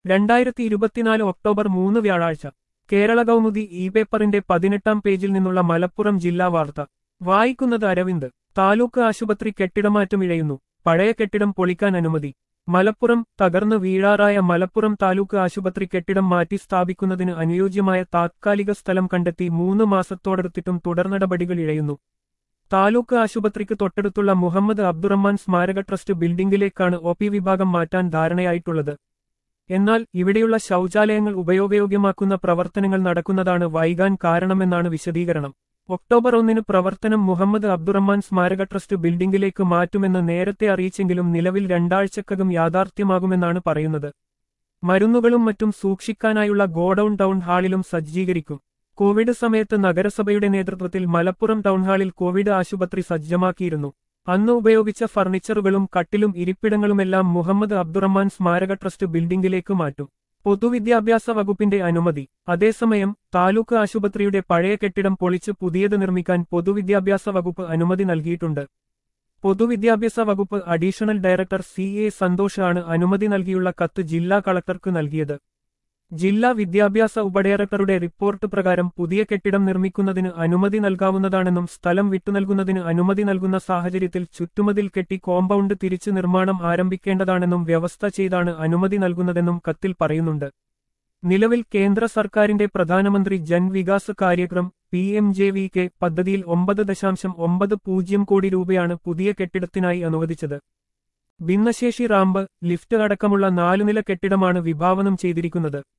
രണ്ടായിരത്തി ഇരുപത്തിനാല് ഒക്ടോബർ മൂന്ന് വ്യാഴാഴ്ച കേരള കൗമുദി ഇ പേപ്പറിന്റെ പതിനെട്ടാം പേജിൽ നിന്നുള്ള മലപ്പുറം ജില്ലാ വാർത്ത വായിക്കുന്നത് അരവിന്ദ് താലൂക്ക് ആശുപത്രി കെട്ടിടമാറ്റം ഇഴയുന്നു പഴയ കെട്ടിടം പൊളിക്കാൻ അനുമതി മലപ്പുറം തകർന്ന് വീഴാറായ മലപ്പുറം താലൂക്ക് ആശുപത്രി കെട്ടിടം മാറ്റി സ്ഥാപിക്കുന്നതിന് അനുയോജ്യമായ താത്കാലിക സ്ഥലം കണ്ടെത്തി മൂന്ന് മാസത്തോടടുത്തിട്ടും തുടർനടപടികൾ ഇഴയുന്നു താലൂക്ക് ആശുപത്രിക്ക് തൊട്ടടുത്തുള്ള മുഹമ്മദ് അബ്ദുറഹ്മാൻ സ്മാരക ട്രസ്റ്റ് ബിൽഡിംഗിലേക്കാണ് ഒ പി വിഭാഗം മാറ്റാൻ ധാരണയായിട്ടുള്ളത് എന്നാൽ ഇവിടെയുള്ള ശൗചാലയങ്ങൾ ഉപയോഗയോഗ്യമാക്കുന്ന പ്രവർത്തനങ്ങൾ നടക്കുന്നതാണ് വൈകാൻ കാരണമെന്നാണ് വിശദീകരണം ഒക്ടോബർ ഒന്നിന് പ്രവർത്തനം മുഹമ്മദ് അബ്ദുറഹ്മാൻ സ്മാരക ട്രസ്റ്റ് ബിൽഡിംഗിലേക്ക് മാറ്റുമെന്ന് നേരത്തെ അറിയിച്ചെങ്കിലും നിലവിൽ രണ്ടാഴ്ചക്കകം യാഥാർത്ഥ്യമാകുമെന്നാണ് പറയുന്നത് മരുന്നുകളും മറ്റും സൂക്ഷിക്കാനായുള്ള ഗോഡൌൺ ടൗൺ ഹാളിലും സജ്ജീകരിക്കും കോവിഡ് സമയത്ത് നഗരസഭയുടെ നേതൃത്വത്തിൽ മലപ്പുറം ടൗൺഹാളിൽ കോവിഡ് ആശുപത്രി സജ്ജമാക്കിയിരുന്നു അന്ന് ഉപയോഗിച്ച ഫർണിച്ചറുകളും കട്ടിലും ഇരിപ്പിടങ്ങളുമെല്ലാം മുഹമ്മദ് അബ്ദുറഹ്മാൻ സ്മാരക ട്രസ്റ്റ് ബിൽഡിംഗിലേക്ക് മാറ്റും പൊതുവിദ്യാഭ്യാസ വകുപ്പിന്റെ അനുമതി അതേസമയം താലൂക്ക് ആശുപത്രിയുടെ പഴയ കെട്ടിടം പൊളിച്ച് പുതിയത് നിർമ്മിക്കാൻ പൊതുവിദ്യാഭ്യാസ വകുപ്പ് അനുമതി നൽകിയിട്ടുണ്ട് പൊതുവിദ്യാഭ്യാസ വകുപ്പ് അഡീഷണൽ ഡയറക്ടർ സി എ സന്തോഷാണ് അനുമതി നൽകിയുള്ള കത്ത് ജില്ലാ കളക്ടർക്ക് നൽകിയത് ജില്ലാ വിദ്യാഭ്യാസ ഉപഡയറക്ടറുടെ റിപ്പോർട്ട് പ്രകാരം പുതിയ കെട്ടിടം നിർമ്മിക്കുന്നതിന് അനുമതി നൽകാവുന്നതാണെന്നും സ്ഥലം വിട്ടുനൽകുന്നതിന് അനുമതി നൽകുന്ന സാഹചര്യത്തിൽ ചുറ്റുമതിൽ കെട്ടി കോമ്പൗണ്ട് തിരിച്ച് നിർമ്മാണം ആരംഭിക്കേണ്ടതാണെന്നും വ്യവസ്ഥ ചെയ്താണ് അനുമതി നൽകുന്നതെന്നും കത്തിൽ പറയുന്നുണ്ട് നിലവിൽ കേന്ദ്ര സർക്കാരിന്റെ പ്രധാനമന്ത്രി Jan Vikas Karyakram P M J V K പദ്ധതിയിൽ ഒമ്പത് ദശാംശം ഒമ്പത് പൂജ്യം കോടി രൂപയാണ് പുതിയ കെട്ടിടത്തിനായി അനുവദിച്ചത് ഭിന്നശേഷി റാമ്പ് ലിഫ്റ്റ് അടക്കമുള്ള നാലുനില കെട്ടിടമാണ് വിഭാവനം ചെയ്തിരിക്കുന്നത്